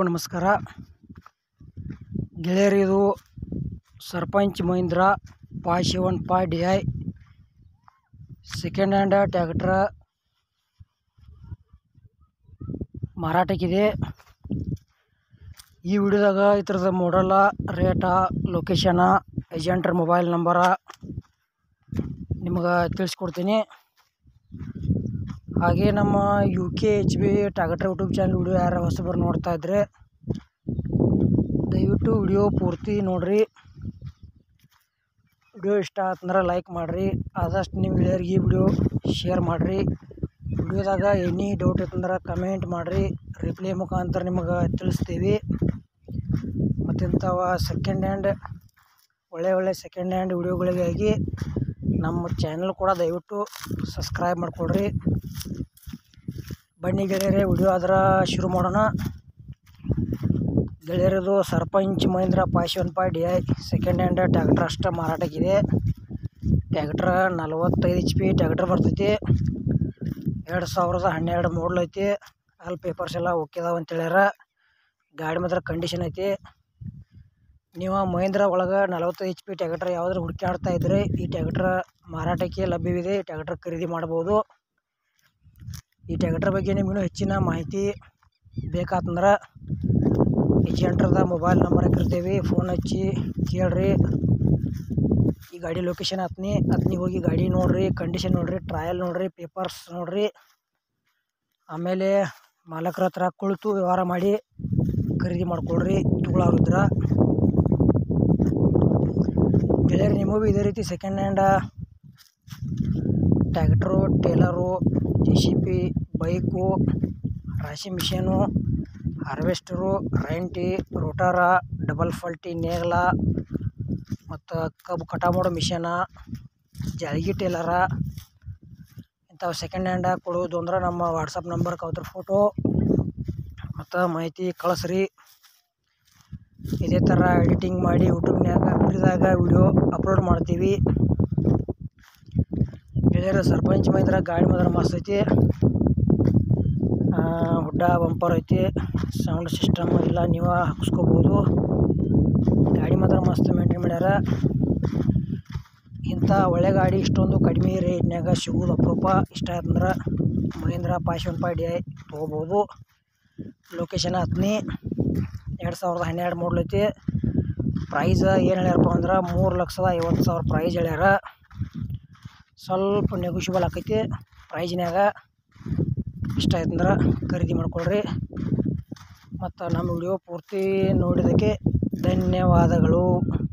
ನಮಸ್ಕಾರ ಗೆಳೆಯರು ಇದು Sarpanch Mahindra five seven five D I second hand tractor ಮಾರಾಟಕ್ಕಿದೆ ಈ ವಿಡಿಯೋದಾಗ ಇದ್ರದ ಮಾಡಲ್ಲ ರೇಟ ಲೊಕೇಶನ ಏಜೆಂಟ್ರ ಮೊಬೈಲ್ ನಂಬರ ನಿಮ್ಗೆ ತಿಳಿಸ್ಕೊಡ್ತೀನಿ ಹಾಗೆ ನಮ್ಮ U K H B tractor YouTube channel video ಯಾರು ಹೊಸಬರು ನೋಡ್ತಾ ಇದ್ರೆ ದಯವಿಟ್ಟು ವಿಡಿಯೋ ಪೂರ್ತಿ ನೋಡಿರಿ ವಿಡಿಯೋ ಇಷ್ಟ ಆತಂದ್ರೆ ಲೈಕ್ ಮಾಡಿರಿ ಆದಷ್ಟು ನಿಮ್ಮ ಗೆಳೆಯರಿಗೆ ಈ ವಿಡಿಯೋ ಶೇರ್ ಮಾಡಿರಿ ವಿಡಿಯೋದಾಗ ಎನಿ ಡೌಟ್ ಇತ್ತಂದ್ರೆ ಕಮೆಂಟ್ ಮಾಡಿರಿ ರಿಪ್ಲೈ ಮುಖಾಂತರ ನಿಮಗೆ ತಿಳಿಸ್ತೀವಿ ಮತ್ತು ಇಂಥವ ಸೆಕೆಂಡ್ ಹ್ಯಾಂಡ್ ಒಳ್ಳೆ ಒಳ್ಳೆ ಸೆಕೆಂಡ್ ಹ್ಯಾಂಡ್ ವಿಡಿಯೋಗಳಿಗಾಗಿ ನಮ್ಮ ಚಾನಲ್ ಕೂಡ ದಯವಿಟ್ಟು ಸಬ್ಸ್ಕ್ರೈಬ್ ಮಾಡಿಕೊಡ್ರಿ ಬನ್ನಿ ಗೆಳೆಯರೇ ವಿಡಿಯೋ ಆದ್ರೆ ಶುರು ಮಾಡೋಣ ಗೆಳೆಯರದು Sarpanch Mahindra five seven five D I second hand tractor ಅಷ್ಟೇ ಮಾರಾಟಕ್ಕಿದೆ ಟ್ಯಾಕ್ಟ್ರ ನಲ್ವತ್ತೈದು ಎಚ್ ಪಿ ಟ್ಯಾಕ್ಟ್ರ್ ಬರ್ತೈತಿ ಎರಡು ಸಾವಿರದ ಹನ್ನೆರಡು ಮಾಡಲ್ ಐತಿ ಅಲ್ಲಿ ಪೇಪರ್ಸ್ ಎಲ್ಲ ಓಕೆ ಅದಾವ ಅಂತ ಹೇಳ್ಯಾರ ಗಾಡಿ ಮಾತ್ರ ಕಂಡೀಷನ್ ಐತಿ ನೀವು ಮಹೀಂದ್ರ ಒಳಗೆ ನಲವತ್ತೈದು ಎಚ್ ಪಿ ಟ್ಯಾಕ್ಟ್ರ್ ಯಾವುದಾದ್ರು ಹುಡುಕಾಡ್ತಾ ಇದ್ದರೆ ಈ ಟ್ಯಾಕ್ಟ್ರ್ ಮಾರಾಟಕ್ಕೆ ಲಭ್ಯವಿದೆ ಈ ಟ್ಯಾಕ್ಟ್ರ್ ಖರೀದಿ ಮಾಡ್ಬೋದು ಈ ಟ್ಯಾಕ್ಟ್ರ್ ಬಗ್ಗೆ ನಿಮಗೂ ಹೆಚ್ಚಿನ ಮಾಹಿತಿ ಬೇಕಾತಂದ್ರೆ ಏಜೆಂಟ್ರದ ಮೊಬೈಲ್ ನಂಬರ್ ಹಾಕಿರ್ತೀವಿ ಫೋನ್ ಹಚ್ಚಿ ಕೇಳ್ರಿ ಈ ಗಾಡಿ ಲೊಕೇಶನ್ ಹತ್ನಿ ಹತ್ನಿ ಹೋಗಿ ಗಾಡಿ ನೋಡ್ರಿ ಕಂಡೀಷನ್ ನೋಡ್ರಿ ಟ್ರಯಲ್ ನೋಡ್ರಿ ಪೇಪರ್ಸ್ ನೋಡ್ರಿ ಆಮೇಲೆ ಮಾಲಕರ ಹತ್ರ ಕುಳಿತು ವ್ಯವಹಾರ ಮಾಡಿ ಖರೀದಿ ಮಾಡ್ಕೊಳ್ರಿ ತಗೊಳ್ಳೋರಿದ್ರ ಗೆಳೆಯರು ನಿಮಗೂ ಇದೇ ರೀತಿ second hand tractor trailer J C B bike ರಾಶಿ ಮಿಷನು ಹಾರ್ವೆಸ್ಟರು ರೈಂಟಿ ರೋಟಾರ ಡಬಲ್ ಫಲ್ಟಿ ನೇಗ್ಲ ಮತ್ತು ಕಬ್ಬು ಕಟಾವು ಮಾಡೋ ಮಿಷನ ಜಾಳ್ಗಿ ಟೇಲರ ಇಂಥವು ಸೆಕೆಂಡ್ ಹ್ಯಾಂಡ ಕೊಡೋದು ಅಂದ್ರೆ ನಮ್ಮ ವಾಟ್ಸಪ್ ನಂಬರ್ಗೆ ಅವ್ರ ಫೋಟೋ ಮತ್ತು ಮಾಹಿತಿ ಕಳಿಸ್ರಿ ಇದೇ ಥರ ಎಡಿಟಿಂಗ್ ಮಾಡಿ ಯೂಟ್ಯೂಬ್ನ್ಯಾಗ ಫ್ರೀದಾಗ ವಿಡಿಯೋ ಅಪ್ಲೋಡ್ ಮಾಡ್ತೀವಿ ಗೆಳೆಯರು ಸರ್ಪಂಚ್ ಮಹೀಂದ್ರ ಗಾಡಿ ಮಾತ್ರ ಮಸ್ತ್ ಐತಿ ಹುಡ್ಡ ಬಂಪರ್ ಐತಿ ಸೌಂಡ್ ಸಿಸ್ಟಮ್ ಎಲ್ಲ ನೀವು ಹಾಕ್ಸ್ಕೋಬೋದು ಗಾಡಿ ಮಾತ್ರ ಮಸ್ತ್ ಮೇಂಟೈನ್ ಮಾಡ್ಯಾರ ಇಂಥ ಒಳ್ಳೆ ಗಾಡಿ ಇಷ್ಟೊಂದು ಕಡಿಮೆ ರೇಟ್ನ್ಯಾಗ ಸಿಗೋದು ಅಪರೂಪ ಇಷ್ಟ ಆಯ್ತಂದ್ರೆ Mahindra five seven five D I ತೊಗೋಬೋದು ಲೊಕೇಶನ್ ಹತ್ನಿ ಎರಡು ಸಾವಿರದ ಹನ್ನೆರಡು ಮಾಡಲ್ ಐತಿ ಪ್ರೈಸ್ ಏನು ಹೇಳ್ಯಾರಪ್ಪ ಅಂದ್ರೆ ಮೂರು ಲಕ್ಷದ ಐವತ್ತು ಸಾವಿರ ಪ್ರೈಸ್ ಹೇಳ್ಯಾರ ಸ್ವಲ್ಪ ನೆಗೋಷಿಯಬಲ್ ಆಕೈತಿ ಪ್ರೈಜ್ನ್ಯಾಗ ಇಷ್ಟ ಆಯ್ತಂದ್ರೆ ಖರೀದಿ ಮಾಡ್ಕೊಳ್ರಿ ಮತ್ತು ನಮ್ಮ ವಿಡಿಯೋ ಪೂರ್ತಿ ನೋಡಿದ್ದಕ್ಕೆ ಧನ್ಯವಾದಗಳು